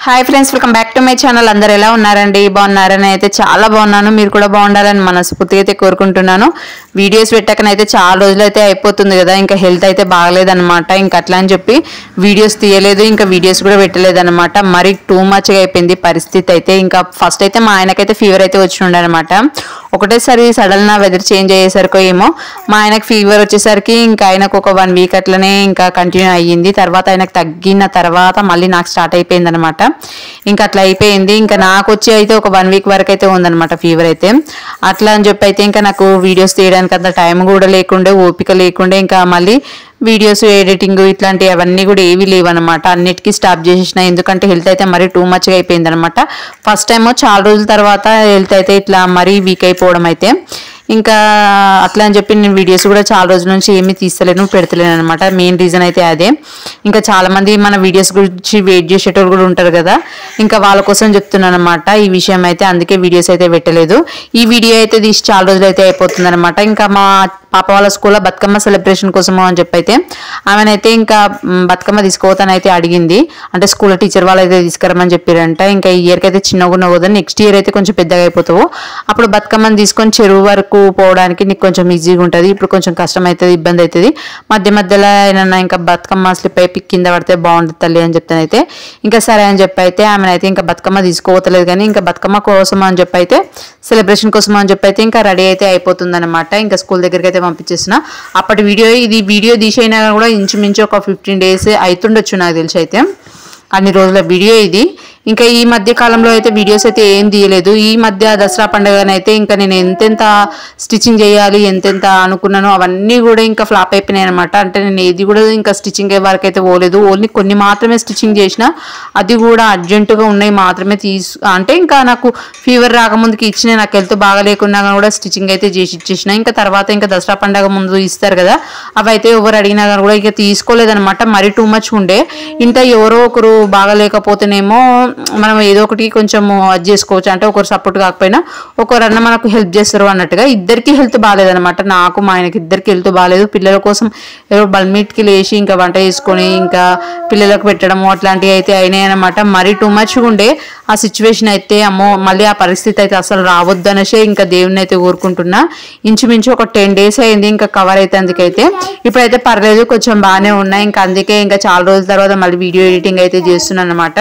hi friends welcome back to my channel అందరు ఎలా ఉన్నారండి బాగున్నారని అయితే చాలా బాగున్నాను మీరు కూడా బాగుండాలని మనస్ఫూర్తిగా అయితే కోరుకుంటున్నాను వీడియోస్ పెట్టకనైతే చాలా రోజులు అయితే అయిపోతుంది కదా ఇంకా హెల్త్ అయితే బాగలేదన్నమాట ఇంకా అట్లా అని చెప్పి వీడియోస్ తీయలేదు ఇంకా వీడియోస్ కూడా పెట్టలేదు అనమాట మరి టూ మచ్గా అయిపోయింది పరిస్థితి అయితే ఇంకా ఫస్ట్ అయితే మా ఆయనకైతే ఫీవర్ అయితే వచ్చి ఉండే అనమాట ఒకటేసారి సడన్ నా వెదర్ చేంజ్ అయ్యేసరికి ఏమో మా ఆయనకు ఫీవర్ వచ్చేసరికి ఇంకా ఆయనకు ఒక వన్ వీక్ అట్లనే ఇంకా కంటిన్యూ అయ్యింది తర్వాత ఆయనకు తగ్గిన తర్వాత మళ్ళీ నాకు స్టార్ట్ అయిపోయింది అనమాట ఇంకా అట్లా అయిపోయింది ఇంకా నాకు వచ్చి అయితే ఒక వన్ వీక్ వరకు అయితే ఉందన్నమాట ఫీవర్ అయితే అట్లా అని చెప్పి అయితే ఇంకా నాకు వీడియోస్ తీయడానికి అంత టైం కూడా లేకుండే ఓపిక లేకుండే ఇంకా మళ్ళీ వీడియోస్ ఎడిటింగ్ ఇట్లాంటివి అవన్నీ కూడా ఏవి లేవన్నమాట అన్నిటికీ స్టాప్ చేసేసిన ఎందుకంటే హెల్త్ అయితే మరీ టూ మచ్గా అయిపోయింది అనమాట ఫస్ట్ టైం చాలా రోజుల తర్వాత హెల్త్ అయితే ఇట్లా మరీ వీక్ అయిపోవడం అయితే ఇంకా అట్లా అని చెప్పి నేను వీడియోస్ కూడా చాలా రోజుల నుంచి ఏమీ తీస్తలేను పెడతలేను అనమాట మెయిన్ రీజన్ అయితే అదే ఇంకా చాలా మంది మన వీడియోస్ గురించి వెయిట్ చేసేటోళ్ళు కూడా ఉంటారు కదా ఇంకా వాళ్ళ కోసం చెప్తున్నాను అనమాట ఈ విషయం అయితే అందుకే వీడియోస్ అయితే పెట్టలేదు ఈ వీడియో అయితే తీసి చాలా రోజులు అయితే అయిపోతుంది అనమాట ఇంకా మా పాప వాళ్ళ స్కూల్లో బతుకమ్మ సెలబ్రేషన్ కోసము అని చెప్పి అయితే ఆమెనైతే ఇంకా మ్, బతుకమ్మ తీసుకోవతానైతే అడిగింది అంటే స్కూల్ టీచర్ వాళ్ళు అయితే తీసుకురమని చెప్పారంట ఇంకా ఈ ఇయర్కి అయితే చిన్నగా ఉన్నావు కదా నెక్స్ట్ ఇయర్ అయితే కొంచెం పెద్దగా అయిపోతావు అప్పుడు బతుకమ్మని తీసుకొని చెరువు వరకు పోవడానికి నీకు కొంచెం ఈజీగా ఉంటుంది ఇప్పుడు కొంచెం కష్టం అవుతుంది ఇబ్బంది అవుతుంది మధ్య మధ్యలో ఏమన్నా ఇంకా బతుకమ్మ స్లిప్ అయిపోయి కింద పడితే బాగుంటుంది తల్లి అని చెప్తానైతే ఇంకా సరే అని చెప్పి అయితే ఆమెనైతే ఇంకా బతుకమ్మ తీసుకోవట్లేదు కానీ ఇంకా బతుకమ్మ కోసం అని చెప్పి అయితే సెలబ్రేషన్ కోసం అని చెప్పి అయితే ఇంకా రెడీ అయితే అయిపోతుంది అనమాట ఇంకా స్కూల్ దగ్గరికి అయితే పంపించేసిన అప్పటి వీడియో ఇది వీడియో తీసైనా కూడా ఇంచుమించు ఒక ఫిఫ్టీన్ డేస్ అవుతుండొచ్చు నాకు తెలిసి అయితే అన్ని రోజుల వీడియో ఇది ఇంకా ఈ మధ్య కాలంలో అయితే వీడియోస్ అయితే ఏం తీయలేదు ఈ మధ్య దసరా పండుగనైతే ఇంకా నేను ఎంతెంత స్టిచ్చింగ్ చేయాలి ఎంతెంత అనుకున్నానో అవన్నీ కూడా ఇంకా ఫ్లాప్ అయిపోయినాయి అనమాట అంటే నేను ఏది కూడా ఇంకా స్టిచ్చింగ్ వరకు అయితే పోలేదు ఓన్లీ కొన్ని మాత్రమే స్టిచ్చింగ్ చేసిన అది కూడా అర్జెంటుగా ఉన్నాయి మాత్రమే తీసు అంటే ఇంకా నాకు ఫీవర్ రాకముందుకి ఇచ్చిన నాకు హెల్త్ బాగా లేకున్నా కూడా స్టిచ్చింగ్ అయితే చేసి ఇచ్చేసిన ఇంకా తర్వాత ఇంకా దసరా పండగ ముందు ఇస్తారు కదా అవి అయితే ఎవరు అడిగినా కానీ కూడా ఇక తీసుకోలేదనమాట మరీ టూ మచ్ ఉండే ఇంత ఎవరో ఒకరు బాగాలేకపోతేనేమో మనం ఏదో ఒకటి కొంచెం అది చేసుకోవచ్చు అంటే ఒకరు సపోర్ట్ కాకపోయినా ఒకరన్నా మనకు హెల్ప్ చేస్తారు అన్నట్టుగా ఇద్దరికి హెల్త్ బాగాలేదనమాట నాకు మా ఆయనకి ఇద్దరికి హెల్త్ బాగాలేదు పిల్లల కోసం ఏదో బల్మీట్కి లేచి ఇంకా వంట చేసుకొని ఇంకా పిల్లలకు పెట్టడము అట్లాంటివి అయితే అయినాయి అనమాట మరీ టూ మచ్ ఉండే ఆ సిచ్యువేషన్ అయితే అమ్మో మళ్ళీ ఆ పరిస్థితి అయితే అసలు రావద్దు అనేసి ఇంకా దేవుని అయితే కోరుకుంటున్నా ఇంచుమించు ఒక టెన్ డేస్ అయింది ఇంకా కవర్ అయితే అందుకైతే ఇప్పుడైతే పర్లేదు కొంచెం బాగానే ఉన్నాయి ఇంకా అందుకే ఇంకా చాలా రోజుల తర్వాత మళ్ళీ వీడియో ఎడిటింగ్ అయితే చేస్తున్నాను అనమాట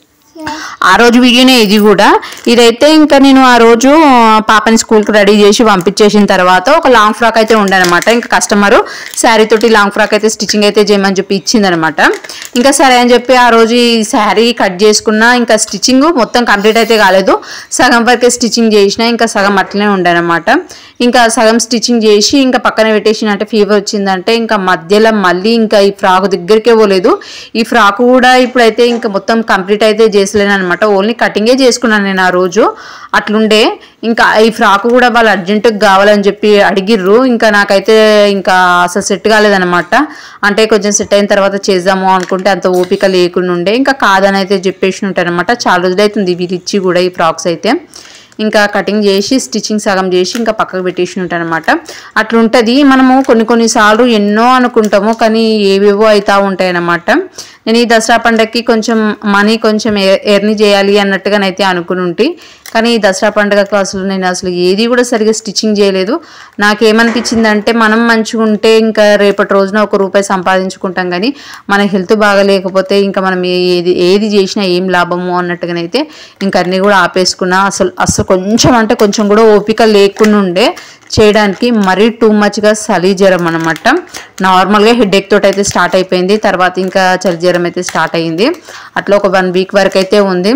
ఆ రోజు వీడియోనే ఇది కూడా ఇదైతే ఇంకా నేను ఆ రోజు పాపని స్కూల్కి రెడీ చేసి పంపించేసిన తర్వాత ఒక లాంగ్ ఫ్రాక్ అయితే ఉండనమాట ఇంకా కస్టమర్ శారీ తోటి లాంగ్ ఫ్రాక్ అయితే స్టిచ్చింగ్ అయితే చేయమని చెప్పి ఇచ్చిందనమాట ఇంకా సరే అని చెప్పి ఆ రోజు ఈ శారీ కట్ చేసుకున్న ఇంకా స్టిచ్చింగ్ మొత్తం కంప్లీట్ అయితే కాలేదు సగం వరకే స్టిచ్చింగ్ చేసిన ఇంకా సగం అట్లనే ఉండనమాట ఇంకా సగం స్టిచ్చింగ్ చేసి ఇంకా పక్కన పెట్టేసిన అంటే ఫీవర్ వచ్చిందంటే ఇంకా మధ్యలో మళ్ళీ ఇంకా ఈ ఫ్రాక్ దగ్గరికే పోలేదు ఈ ఫ్రాక్ కూడా ఇప్పుడైతే ఇంకా మొత్తం కంప్లీట్ అయితే చేసలేను అనమాట ఓన్లీ కటింగే చేసుకున్నాను నేను ఆ రోజు అట్లుండే ఇంకా ఈ ఫ్రాక్ కూడా వాళ్ళు అర్జెంటుగా కావాలని చెప్పి అడిగిర్రు ఇంకా నాకైతే ఇంకా అసలు సెట్ కాలేదనమాట అంటే కొంచెం సెట్ అయిన తర్వాత చేద్దాము అనుకుంటే అంత ఓపిక లేకుండా ఉండే ఇంకా కాదని అయితే చెప్పేసి ఉంటారనమాట చాలా రోజులైతుంది వీళ్ళు ఇచ్చి కూడా ఈ ఫ్రాక్స్ అయితే ఇంకా కటింగ్ చేసి స్టిచ్చింగ్ సగం చేసి ఇంకా పక్కకు పెట్టేసి ఉంటానమాట అట్లుంటది మనము కొన్ని కొన్నిసార్లు ఎన్నో అనుకుంటాము కానీ ఏవేవో అవుతా ఉంటాయి అన్నమాట నేను ఈ దసరా పండగకి కొంచెం మనీ కొంచెం ఎర్ని చేయాలి అన్నట్టుగానైతే అనుకుని ఉంటే కానీ ఈ దసరా పండగకు అసలు నేను అసలు ఏది కూడా సరిగా స్టిచ్చింగ్ చేయలేదు నాకేమనిపించింది అంటే మనం మంచిగా ఉంటే ఇంకా రేపటి రోజున ఒక రూపాయి సంపాదించుకుంటాం కానీ మన హెల్త్ బాగాలేకపోతే ఇంకా మనం ఏది ఏది చేసినా ఏం లాభము అన్నట్టుగానైతే ఇంకా అన్నీ కూడా ఆపేసుకున్నా అసలు అసలు కొంచెం అంటే కొంచెం కూడా ఓపిక లేకుండా ఉండే చేయడానికి మరీ టూ మచ్గా చలి జ్వరం అనమాట నార్మల్గా హెడేక్ తోటి అయితే స్టార్ట్ అయిపోయింది తర్వాత ఇంకా చలి జ్వరం అయితే స్టార్ట్ అయ్యింది అట్లా ఒక వన్ వీక్ వరకు అయితే ఉంది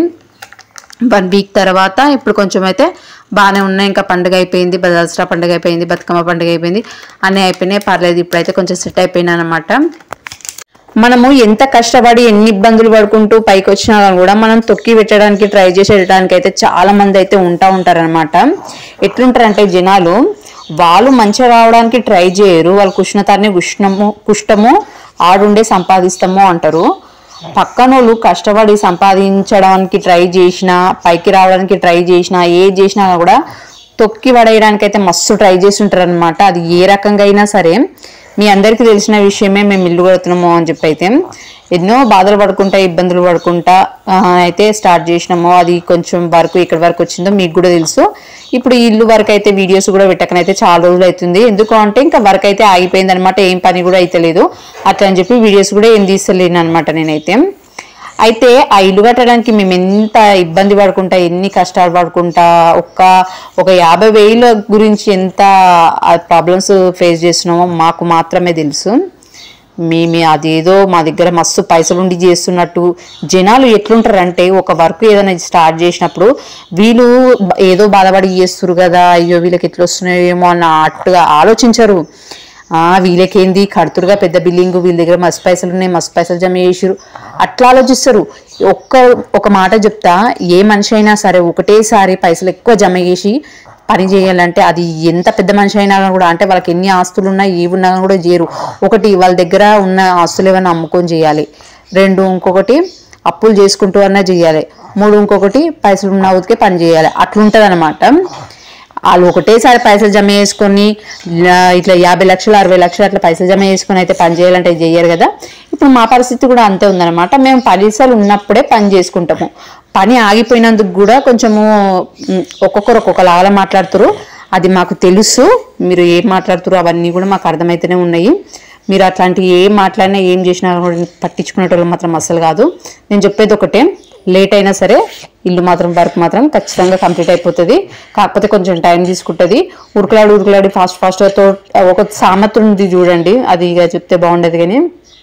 వన్ వీక్ తర్వాత ఇప్పుడు కొంచెం అయితే బాగానే ఉన్నాయి ఇంకా పండుగ అయిపోయింది దసరా పండుగ అయిపోయింది బతుకమ్మ పండుగ అయిపోయింది అన్నీ అయిపోయినాయి పర్లేదు ఇప్పుడైతే కొంచెం సెట్ అయిపోయినా అనమాట మనము ఎంత కష్టపడి ఎన్ని ఇబ్బందులు పడుకుంటూ పైకి వచ్చినా కూడా మనం తొక్కి పెట్టడానికి ట్రై చేసేయడానికి అయితే చాలా మంది అయితే ఉంటా ఉంటారనమాట ఎట్లుంటారంటే జనాలు వాళ్ళు మంచిగా రావడానికి ట్రై చేయరు వాళ్ళు కుష్ణతాన్ని కుష్ణము కుష్టము ఆడుండే సంపాదిస్తాము అంటారు పక్కనోళ్ళు కష్టపడి సంపాదించడానికి ట్రై చేసినా పైకి రావడానికి ట్రై చేసినా ఏది చేసినా కూడా తొక్కి పడేయడానికి అయితే మస్తు ట్రై చేసి ఉంటారు అనమాట అది ఏ రకంగా అయినా సరే మీ అందరికీ తెలిసిన విషయమే మేము ఇల్లు కడుతున్నాము అని చెప్పి అయితే ఎన్నో బాధలు పడుకుంటా ఇబ్బందులు పడుకుంటా ఆ, అయితే స్టార్ట్ చేసినాము అది కొంచెం వరకు ఇక్కడ వరకు వచ్చిందో మీకు కూడా తెలుసు ఇప్పుడు ఈ ఇల్లు వరకు అయితే వీడియోస్ కూడా పెట్టకనైతే చాలా రోజులు అవుతుంది ఎందుకు అంటే ఇంకా వర్క్ అయితే ఆగిపోయింది అనమాట ఏం పని కూడా అయితే లేదు అట్లా అని చెప్పి వీడియోస్ కూడా ఏం తీస్తలేను అనమాట నేనైతే అయితే ఆ ఇల్లు కట్టడానికి మేము ఎంత ఇబ్బంది పడుకుంటా ఎన్ని కష్టాలు పడుకుంటా ఒక్క ఒక యాభై వేల గురించి ఎంత ప్రాబ్లమ్స్ ఫేస్ చేస్తున్నామో మాకు మాత్రమే తెలుసు మేము అదేదో మా దగ్గర మస్తు పైసలు ఉండి చేస్తున్నట్టు జనాలు ఎట్లుంటారంటే ఒక వర్క్ ఏదైనా స్టార్ట్ చేసినప్పుడు వీళ్ళు బ- ఏదో బాధపడి చేస్తురు కదా అయ్యో వీళ్ళకి ఎట్లా వస్తున్నాయేమో అన్నట్టుగా ఆలోచించరు ఆ వీళ్ళకేంది కడుతురుగా పెద్ద బిల్డింగ్ వీళ్ళ దగ్గర మస్తు పైసలు ఉన్నాయి మస్తు పైసలు జమ చేసిరు అట్లా ఆలోచిస్తారు ఒక్క ఒక మాట చెప్తా ఏ మనిషి అయినా సరే ఒకటేసారి పైసలు ఎక్కువ జమ చేసి పని చేయాలంటే అది ఎంత పెద్ద మనిషి అయినా కూడా అంటే వాళ్ళకి ఎన్ని ఆస్తులు ఉన్నా ఏవి ఉన్నా కూడా చేయరు ఒకటి వాళ్ళ దగ్గర ఉన్న ఆస్తులు ఏమైనా అమ్ముకొని చేయాలి రెండు ఇంకొకటి అప్పులు చేసుకుంటూ అన్నా చేయాలి మూడు ఇంకొకటి పైసలు ఉన్న ఉతికే పని చేయాలి అట్లుంటది వాళ్ళు ఒకటేసారి పైసలు జమ చేసుకొని లా- ఇట్లా యాభై లక్షలు అరవై లక్షలు అట్లా పైసలు జమ చేసుకొని అయితే పని చేయాలంటే చెయ్యరు కదా ఇప్పుడు మా పరిస్థితి కూడా అంతే ఉందన్నమాట మేము పైసలు ఉన్నప్పుడే పని చేసుకుంటాము పని ఆగిపోయినందుకు కూడా కొంచెము ఉమ్, ఒక్కొక్కరు ఒక్కొక్కలాగా మాట్లాడుతారు అది మాకు తెలుసు మీరు ఏం మాట్లాడుతారో అవన్నీ కూడా మాకు అర్థమైతేనే ఉన్నాయి మీరు అట్లాంటి ఏం మాట్లాడినా ఏం చేసినా కూడా పట్టించుకునేటోళ్ళు మాత్రం అస్సలు కాదు నేను చెప్పేది ఒకటే లేట్ అయినా సరే ఇల్లు మాత్రం వర్క్ మాత్రం ఖచ్చితంగా కంప్లీట్ అయిపోతుంది కాకపోతే కొంచెం టైం తీసుకుంటుంది ఉరుకులాడి ఉరుకులాడి ఫాస్ట్ ఫాస్ట్తో ఒక సామెత ఉంది చూడండి అది ఇక చెప్తే బాగుండదు కానీ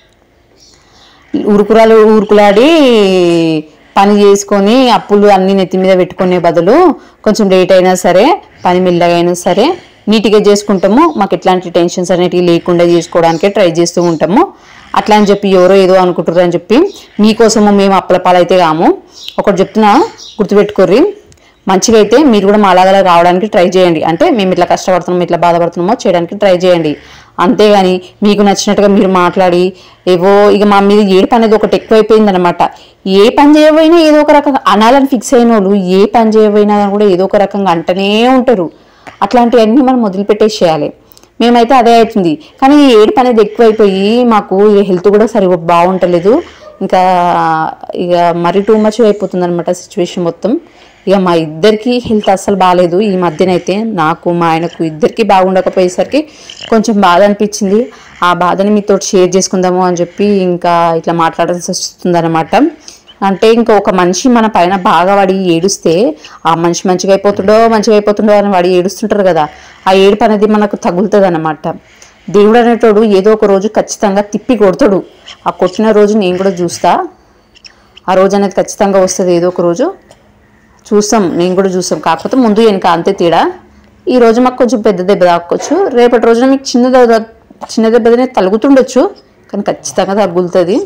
ఉరుకురాలు ఉరుకులాడి పని చేసుకొని అప్పులు అన్ని నెత్తి మీద పెట్టుకునే బదులు కొంచెం లేట్ అయినా సరే పని మెల్లగా అయినా సరే నీట్గా చేసుకుంటాము మాకు ఎట్లాంటి టెన్షన్స్ అనేటివి లేకుండా చేసుకోవడానికే ట్రై చేస్తూ ఉంటాము అట్లా అని చెప్పి ఎవరో ఏదో అనుకుంటారు అని చెప్పి మీకోసము మేము అప్పల పాలైతే కాము ఒకటి చెప్తున్నా గుర్తుపెట్టుకోర్రి మంచిగా అయితే మీరు కూడా మా అలాగలా రావడానికి ట్రై చేయండి అంటే మేము ఇట్లా కష్టపడుతున్నాము ఇట్లా బాధపడుతున్నామో చేయడానికి ట్రై చేయండి అంతేగాని మీకు నచ్చినట్టుగా మీరు మాట్లాడి ఏవో ఇక మా మీద ఏడు పని అనేది ఒకటి ఎక్కువైపోయింది అనమాట ఏ పని చేయబోయినా ఏదో ఒక రకంగా అనాలని ఫిక్స్ అయిన వాళ్ళు ఏ పని చేయబోయినా కూడా ఏదో ఒక రకంగా అంటనే ఉంటారు అట్లాంటివన్నీ మనం వదిలిపెట్టేసేయాలి మేమైతే అదే అవుతుంది కానీ ఈ ఏడు పని అనేది ఎక్కువైపోయి మాకు హెల్త్ కూడా సరిగ్గా బాగుంటలేదు ఇంకా ఇక మరీ టూ మచ్ అయిపోతుంది అనమాట సిచ్యువేషన్ మొత్తం ఇక మా ఇద్దరికి హెల్త్ అస్సలు బాగాలేదు ఈ మధ్యనైతే నాకు మా ఆయనకు ఇద్దరికి బాగుండకపోయేసరికి కొంచెం బాధ అనిపించింది ఆ బాధని మీతో షేర్ చేసుకుందాము అని చెప్పి ఇంకా ఇట్లా మాట్లాడాల్సి వస్తుంది అంటే ఇంకా ఒక మనిషి మన పైన బాగా వాడి ఏడుస్తే ఆ మనిషి మంచిగా అయిపోతుండో మంచిగా అయిపోతుండో అని వాడి ఏడుస్తుంటారు కదా ఆ ఏడుపు అనేది మనకు తగులుతుంది అనమాట దేవుడు అనేటోడు ఏదో ఒక రోజు ఖచ్చితంగా తిప్పి కొడతాడు ఆ కొట్టిన రోజు నేను కూడా చూస్తా ఆ రోజు అనేది ఖచ్చితంగా వస్తుంది ఏదో ఒక రోజు చూస్తాం నేను కూడా చూస్తాం కాకపోతే ముందు వెనక అంతే తేడా ఈ రోజు మాకు కొంచెం పెద్ద దెబ్బ తాకొచ్చు రేపటి రోజున మీకు చిన్న దెబ్బ చిన్న దెబ్బనే తలుగుతుండొచ్చు కానీ ఖచ్చితంగా తగ్గులుతుంది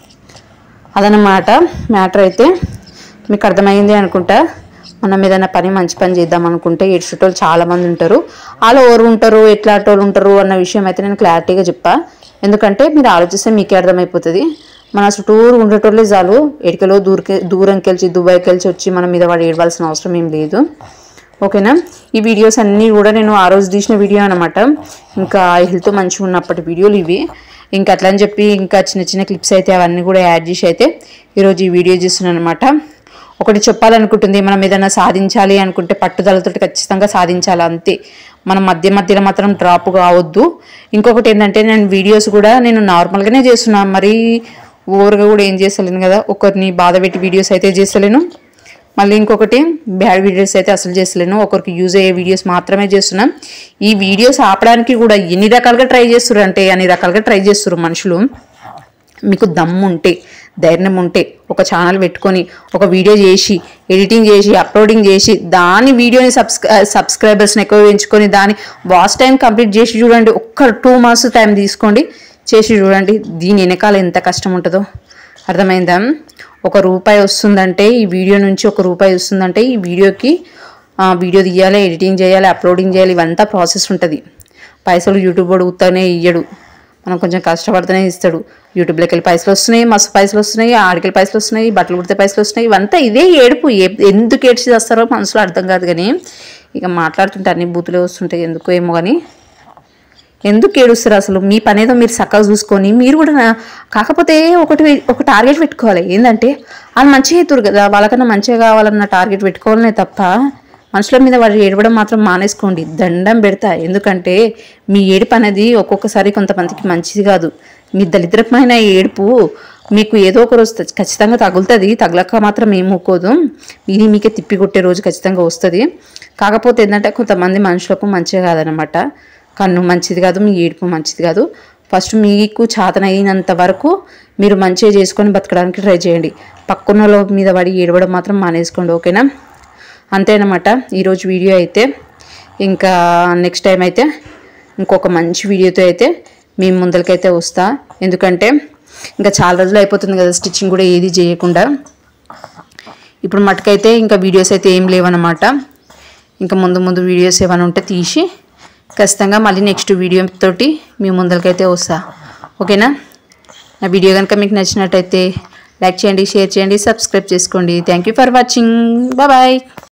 అదనమాట మ్యాటర్ అయితే మీకు అర్థమైంది అనుకుంటా మనం ఏదైనా పని మంచి పని చేద్దాం అనుకుంటే ఏడ్చేటోళ్ళు చాలా మంది ఉంటారు వాళ్ళు ఎవరు ఉంటారు ఎట్లాంటోళ్ళు ఉంటారు అన్న విషయం అయితే నేను క్లారిటీగా చెప్పా ఎందుకంటే మీరు ఆలోచిస్తే మీకే అర్థమైపోతుంది మన చుట్టూరు ఉండేటోళ్ళే చాలు ఎడికలో దూరకే దూరంకి వెళ్ళి దుబాయ్కి వెళ్ళి వచ్చి మన మీద వాడు ఏడవలసిన అవసరం ఏం లేదు ఓకేనా ఈ వీడియోస్ అన్నీ కూడా నేను ఆ రోజు తీసిన వీడియో అనమాట ఇంకా హెల్త్ మంచిగా ఉన్నప్పటి వీడియోలు ఇవి ఇంకా అట్లా అని చెప్పి ఇంకా చిన్న చిన్న క్లిప్స్ అయితే అవన్నీ కూడా యాడ్ చేసి అయితే ఈరోజు ఈ వీడియో చేస్తున్నాను అనమాట ఒకటి చెప్పాలనుకుంటుంది మనం ఏదైనా సాధించాలి అనుకుంటే పట్టుదలతో ఖచ్చితంగా సాధించాలి అంతే మనం మధ్య మధ్యలో మాత్రం డ్రాప్ కావద్దు ఇంకొకటి ఏంటంటే నేను వీడియోస్ కూడా నేను నార్మల్గానే చేస్తున్నా మరీ ఓవర్గా కూడా ఏం చేస్తలేను కదా ఒకరిని బాధ పెట్టి వీడియోస్ అయితే చేస్తలేను మళ్ళీ ఇంకొకటి బ్యాడ్ వీడియోస్ అయితే అసలు చేస్తలేను ఒకరికి యూజ్ అయ్యే వీడియోస్ మాత్రమే చేస్తున్నాం ఈ వీడియోస్ ఆపడానికి కూడా ఎన్ని రకాలుగా ట్రై చేస్తున్నారు అంటే అన్ని రకాలుగా ట్రై చేస్తున్నారు మనుషులు మీకు దమ్ము ఉంటే ధైర్యం ఉంటే ఒక ఛానల్ పెట్టుకొని ఒక వీడియో చేసి ఎడిటింగ్ చేసి అప్లోడింగ్ చేసి దాని వీడియోని సబ్స్క్రై సబ్స్క్రైబర్స్ని ఎక్కువ పెంచుకొని దాని వాచ్ టైం కంప్లీట్ చేసి చూడండి ఒక్క టూ మంత్స్ టైం తీసుకోండి చేసి చూడండి దీని వెనకాల ఎంత కష్టం ఉంటుందో అర్థమైందా ఒక రూపాయి వస్తుందంటే ఈ వీడియో నుంచి ఒక రూపాయి వస్తుందంటే ఈ వీడియోకి ఆ, వీడియో తీయాలి ఎడిటింగ్ చేయాలి అప్లోడింగ్ చేయాలి ఇవంతా ప్రాసెస్ ఉంటుంది పైసలు యూట్యూబ్ వాడు ఉత్తనే ఇయ్యడు మనం కొంచెం కష్టపడితేనే ఇస్తాడు యూట్యూబ్లోకి వెళ్ళి పైసలు వస్తున్నాయి మస్తు పైసలు వస్తున్నాయి ఆడికెళ్ళి పైసలు వస్తున్నాయి బట్టలు కుడితే పైసలు వస్తున్నాయి ఇవంతా ఇదే ఏడుపు ఏ- ఎందుకు ఏడ్చి చేస్తారో మనసులో అర్థం కాదు కానీ ఇక మాట్లాడుతుంటే అన్ని బూతులే వస్తుంటాయి ఎందుకో ఏమో కానీ ఎందుకు ఏడుస్తారు అసలు మీ పని ఏదో మీరు చక్కగా చూసుకొని మీరు కూడా నా- కాకపోతే ఒకటి ఒక టార్గెట్ పెట్టుకోవాలి ఏంటంటే వాళ్ళు మంచిగా అవుతారు కదా వాళ్ళకన్నా మంచిగా కావాలన్న టార్గెట్ పెట్టుకోవాలనే తప్ప మనుషుల మీద వాడు ఏడవడం మాత్రం మానేసుకోండి దండం పెడతా ఎందుకంటే మీ ఏడుపు అనేది ఒక్కొక్కసారి కొంతమందికి మంచిది కాదు మీ దరిద్రమైన ఏడుపు మీకు ఏదో ఒక రోజు త- ఖచ్చితంగా తగులుతుంది తగలక మాత్రం ఏం ఊకోదు ఇది మీకే తిప్పి కొట్టే రోజు ఖచ్చితంగా వస్తుంది కాకపోతే ఏంటంటే కొంతమంది మనుషులకు మంచిగా కాదనమాట కన్ను మంచిది కాదు మీ ఏడుపు మంచిది కాదు ఫస్ట్ మీకు చాతనైనంత వరకు మీరు మంచిగా చేసుకొని బతకడానికి ట్రై చేయండి పక్కన వాళ్ళ మీద పడి ఏడవడం మాత్రం మానేసుకోండి ఓకేనా అంతేనమాట ఈరోజు వీడియో అయితే ఇంకా నెక్స్ట్ టైం అయితే ఇంకొక మంచి వీడియోతో అయితే మీ ముందరికైతే వస్తా ఎందుకంటే ఇంకా చాలా రోజులు అయిపోతుంది కదా స్టిచ్చింగ్ కూడా ఏది చేయకుండా ఇప్పుడు మటుకైతే ఇంకా వీడియోస్ అయితే ఏం లేవన్నమాట ఇంకా ముందు ముందు వీడియోస్ ఏమైనా ఉంటే తీసి ఖచ్చితంగా మళ్ళీ నెక్స్ట్ వీడియో తోటి మీ ముందరికైతే వస్తా ఓకేనా నా వీడియో కనుక మీకు నచ్చినట్టయితే లైక్ చేయండి షేర్ చేయండి సబ్స్క్రైబ్ చేసుకోండి thank you for watching bye